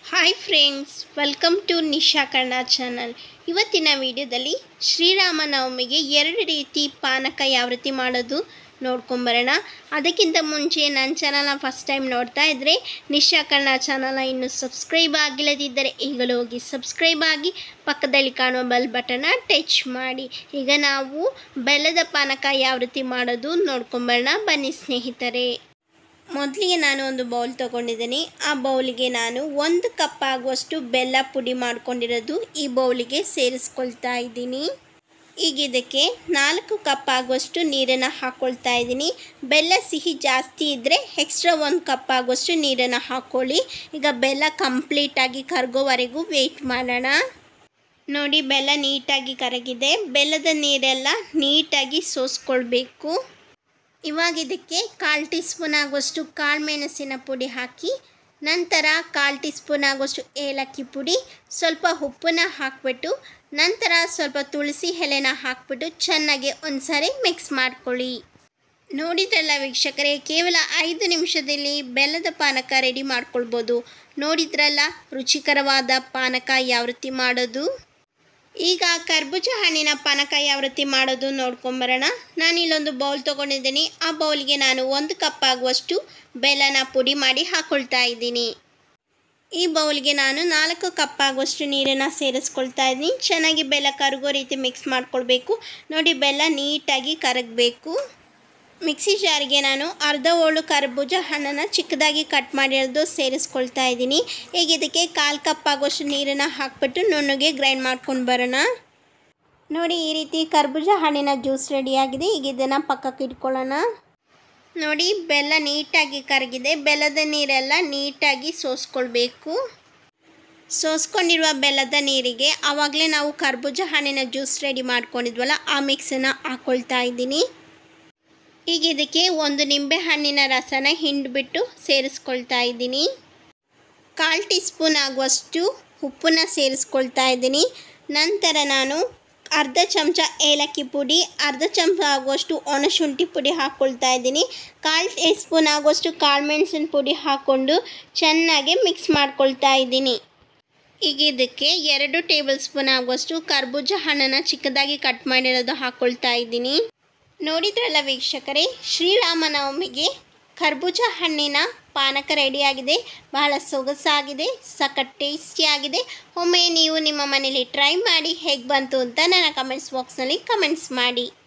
hi friends welcome to Nisha Kannada channel ಇವತ್ತಿನ ವಿಡಿಯೋದಲ್ಲಿ ಶ್ರೀರಾಮನವಮಿಗೆ ಎರಡು ರೀತಿ ಪಾನಕ ಯಾವ ರೀತಿ ಮಾಡೋದು ನೋಡ್ಕೊಂಬರೋಣ ಅದಕ್ಕಿಂತ ಮುಂಚೆ ನನ್ನ ಚಾನಲ್ನ ಫಸ್ಟ್ ಟೈಮ್ ನೋಡ್ತಾ ಇದ್ದರೆ ನಿಶಾ ಕನ್ನಡ ಚಾನಲ್ನ ಇನ್ನೂ ಸಬ್ಸ್ಕ್ರೈಬ್ ಆಗಿಲ್ಲದಿದ್ದರೆ ಈಗಲೂ ಹೋಗಿ ಸಬ್ಸ್ಕ್ರೈಬ್ ಆಗಿ ಪಕ್ಕದಲ್ಲಿ ಕಾಣುವ ಬೆಲ್ ಬಟನ್ನ ಟಚ್ ಮಾಡಿ ಈಗ ನಾವು ಬೆಲ್ಲದ ಪಾನಕ ಯಾವ ರೀತಿ ಮಾಡೋದು ನೋಡ್ಕೊಂಬರೋಣ ಬನ್ನಿ ಸ್ನೇಹಿತರೆ ಮೊದಲಿಗೆ ನಾನು ಒಂದು ಬೌಲ್ ತೊಗೊಂಡಿದ್ದೀನಿ ಆ ಬೌಲಿಗೆ ನಾನು ಒಂದು ಕಪ್ ಆಗುವಷ್ಟು ಬೆಲ್ಲ ಪುಡಿ ಮಾಡ್ಕೊಂಡಿರೋದು ಈ ಬೌಲಿಗೆ ಸೇರಿಸ್ಕೊಳ್ತಾ ಇದ್ದೀನಿ ಈಗ ಇದಕ್ಕೆ ನಾಲ್ಕು ಕಪ್ ಆಗುವಷ್ಟು ನೀರನ್ನು ಹಾಕ್ಕೊಳ್ತಾ ಇದ್ದೀನಿ ಬೆಲ್ಲ ಸಿಹಿ ಜಾಸ್ತಿ ಇದ್ದರೆ ಎಕ್ಸ್ಟ್ರಾ ಒಂದು ಕಪ್ ಆಗುವಷ್ಟು ನೀರನ್ನು ಹಾಕ್ಕೊಳ್ಳಿ ಈಗ ಬೆಲ್ಲ ಕಂಪ್ಲೀಟಾಗಿ ಕರಗೋವರೆಗೂ ವೆಯ್ಟ್ ಮಾಡೋಣ ನೋಡಿ ಬೆಲ್ಲ ನೀಟಾಗಿ ಕರಗಿದೆ ಬೆಲ್ಲದ ನೀರೆಲ್ಲ ನೀಟಾಗಿ ಸೋಸ್ಕೊಳ್ಬೇಕು ಇವಾಗ ಇದಕ್ಕೆ ಕಾಲು ಟೀ ಸ್ಪೂನ್ ಆಗುವಷ್ಟು ಕಾಳು ಮೆಣಸಿನ ಪುಡಿ ಹಾಕಿ ನಂತರ ಕಾಲು ಟೀ ಸ್ಪೂನ್ ಆಗುವಷ್ಟು ಏಲಕ್ಕಿ ಪುಡಿ ಸ್ವಲ್ಪ ಉಪ್ಪನ್ನ ಹಾಕ್ಬಿಟ್ಟು ನಂತರ ಸ್ವಲ್ಪ ತುಳಸಿ ಎಲೆನ ಹಾಕ್ಬಿಟ್ಟು ಚೆನ್ನಾಗಿ ಒಂದ್ಸರಿ ಮಿಕ್ಸ್ ಮಾಡ್ಕೊಳ್ಳಿ ನೋಡಿದ್ರಲ್ಲ ವೀಕ್ಷಕರೇ ಕೇವಲ ಐದು ನಿಮಿಷದಲ್ಲಿ ಬೆಲ್ಲದ ಪಾನಕ ರೆಡಿ ಮಾಡ್ಕೊಳ್ಬೋದು ನೋಡಿದ್ರಲ್ಲ ರುಚಿಕರವಾದ ಪಾನಕ ಯಾವ ರೀತಿ ಮಾಡೋದು ಈಗ ಕರ್ಬೂಜ ಹಣ್ಣಿನ ಪಾನಕ ಯಾವ ರೀತಿ ಮಾಡೋದು ನೋಡ್ಕೊಂಬರೋಣ ನಾನು ಇಲ್ಲೊಂದು ಬೌಲ್ ತೊಗೊಂಡಿದ್ದೀನಿ ಆ ಬೌಲ್ಗೆ ನಾನು ಒಂದು ಕಪ್ ಆಗುವಷ್ಟು ಬೆಲ್ಲನ ಪುಡಿ ಮಾಡಿ ಹಾಕ್ಕೊಳ್ತಾ ಇದ್ದೀನಿ ಈ ಬೌಲ್ಗೆ ನಾನು ನಾಲ್ಕು ಕಪ್ ಆಗುವಷ್ಟು ನೀರನ್ನು ಸೇರಿಸ್ಕೊಳ್ತಾ ಇದ್ದೀನಿ ಚೆನ್ನಾಗಿ ಬೆಲ್ಲ ಕರಗೋ ರೀತಿ ಮಿಕ್ಸ್ ಮಾಡ್ಕೊಳ್ಬೇಕು ನೋಡಿ ಬೆಲ್ಲ ನೀಟಾಗಿ ಕರಗಬೇಕು ಮಿಕ್ಸಿ ಜಾರಿಗೆ ನಾನು ಅರ್ಧ ಓಳು ಕರ್ಬೂಜ ಹಣ್ಣನ್ನು ಚಿಕ್ಕದಾಗಿ ಕಟ್ ಮಾಡಿರೋದು ಸೇರಿಸ್ಕೊಳ್ತಾ ಇದ್ದೀನಿ ಈಗ ಇದಕ್ಕೆ ಕಾಲು ಕಪ್ ಆಗೋಷ್ಟು ನೀರನ್ನು ಹಾಕ್ಬಿಟ್ಟು ನುಣ್ಣಗೆ ಗ್ರೈಂಡ್ ಮಾಡ್ಕೊಂಡು ಬರೋಣ ನೋಡಿ ಈ ರೀತಿ ಕರ್ಬೂಜ ಹಣ್ಣಿನ ಜ್ಯೂಸ್ ರೆಡಿಯಾಗಿದೆ ಈಗ ಇದನ್ನು ಪಕ್ಕಕ್ಕೆ ಇಟ್ಕೊಳ್ಳೋಣ ನೋಡಿ ಬೆಲ್ಲ ನೀಟಾಗಿ ಕರಗಿದೆ ಬೆಲ್ಲದ ನೀರೆಲ್ಲ ನೀಟಾಗಿ ಸೋಸ್ಕೊಳ್ಬೇಕು ಸೋಸ್ಕೊಂಡಿರುವ ಬೆಲ್ಲದ ನೀರಿಗೆ ಆವಾಗಲೇ ನಾವು ಕರ್ಬೂಜ ಹಣ್ಣಿನ ಜ್ಯೂಸ್ ರೆಡಿ ಮಾಡ್ಕೊಂಡಿದ್ವಲ್ಲ ಆ ಮಿಕ್ಸನ್ನು ಹಾಕ್ಕೊಳ್ತಾ ಇದ್ದೀನಿ ಈಗ ಇದಕ್ಕೆ ಒಂದು ನಿಂಬೆ ಹಣ್ಣಿನ ರಸನ ಹಿಂಡ್ಬಿಟ್ಟು ಸೇರಿಸ್ಕೊಳ್ತಾ ಇದ್ದೀನಿ ಕಾಲು ಟೀ ಸ್ಪೂನ್ ಆಗುವಷ್ಟು ಉಪ್ಪನ್ನ ಸೇರಿಸ್ಕೊಳ್ತಾ ಇದ್ದೀನಿ ನಂತರ ನಾನು ಅರ್ಧ ಚಮಚ ಏಲಕ್ಕಿ ಪುಡಿ ಅರ್ಧ ಚಮಚ ಆಗುವಷ್ಟು ಒಣಶುಂಠಿ ಪುಡಿ ಹಾಕ್ಕೊಳ್ತಾ ಇದ್ದೀನಿ ಕಾಲು ಟೀ ಸ್ಪೂನ್ ಆಗುವಷ್ಟು ಕಾಳು ಮೆಣಸಿನ ಪುಡಿ ಹಾಕ್ಕೊಂಡು ಚೆನ್ನಾಗಿ ಮಿಕ್ಸ್ ಮಾಡ್ಕೊಳ್ತಾ ಇದ್ದೀನಿ ಈಗ ಇದಕ್ಕೆ ಎರಡು ಟೇಬಲ್ ಸ್ಪೂನ್ ಆಗುವಷ್ಟು ಕರ್ಬೂಜ ಹಣ್ಣನ್ನು ಚಿಕ್ಕದಾಗಿ ಕಟ್ ಮಾಡಿರೋದು ಹಾಕ್ಕೊಳ್ತಾ ಇದ್ದೀನಿ ನೋಡಿದ್ರಲ್ಲ ವೀಕ್ಷಕರೇ ಶ್ರೀರಾಮನವಮಿಗೆ ಕರ್ಬೂಜ ಹಣ್ಣಿನ ಪಾನಕ ರೆಡಿಯಾಗಿದೆ ಬಹಳ ಸೊಗಸಾಗಿದೆ ಸಖತ್ ಟೇಸ್ಟಿಯಾಗಿದೆ ಒಮ್ಮೆ ನೀವು ನಿಮ್ಮ ಮನೇಲಿ ಟ್ರೈ ಮಾಡಿ ಹೇಗೆ ಬಂತು ಅಂತ ನನ್ನ ಕಮೆಂಟ್ಸ್ ಬಾಕ್ಸ್ನಲ್ಲಿ ಕಮೆಂಟ್ಸ್ ಮಾಡಿ